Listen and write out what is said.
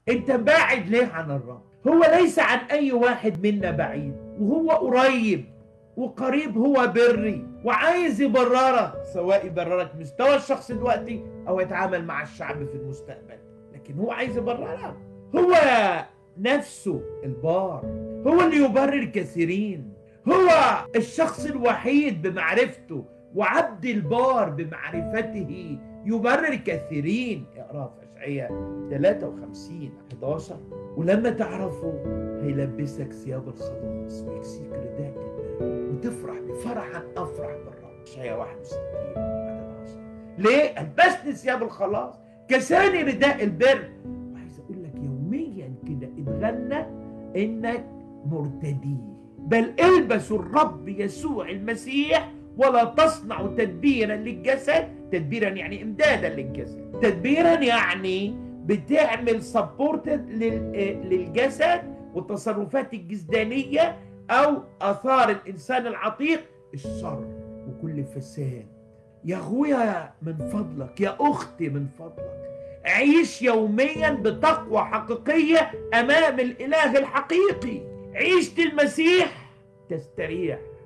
انت باعد ليه عن الرب هو ليس عن اي واحد منا بعيد وهو قريب وقريب هو بري وعايز يبررك سواء يبررك مستوى الشخص دلوقتي او يتعامل مع الشعب في المستقبل لكن هو عايز يبررك هو نفسه البار هو اللي يبرر كثيرين هو الشخص الوحيد بمعرفته وعبد البار بمعرفته يبرر كثيرين اقرا في اشعياء 53 11 ولما تعرفه هيلبسك ثياب الخلاص ويكسيك رداء البر وتفرح بفرحا افرح بالرب اشعياء 61 عدد 10 ليه؟ البسني ثياب الخلاص كساني رداء البر وعايز اقول لك يوميا كده اتغنى انك مرتدي بل البسوا الرب يسوع المسيح ولا تصنعوا تدبيرا للجسد تدبيرا يعني امدادا للجسد تدبيرا يعني بتعمل سبورتد للجسد والتصرفات الجسدانيه او اثار الانسان العتيق الشر وكل فساد يا اخويا من فضلك يا اختي من فضلك عيش يوميا بتقوى حقيقيه امام الاله الحقيقي عيشه المسيح تستريح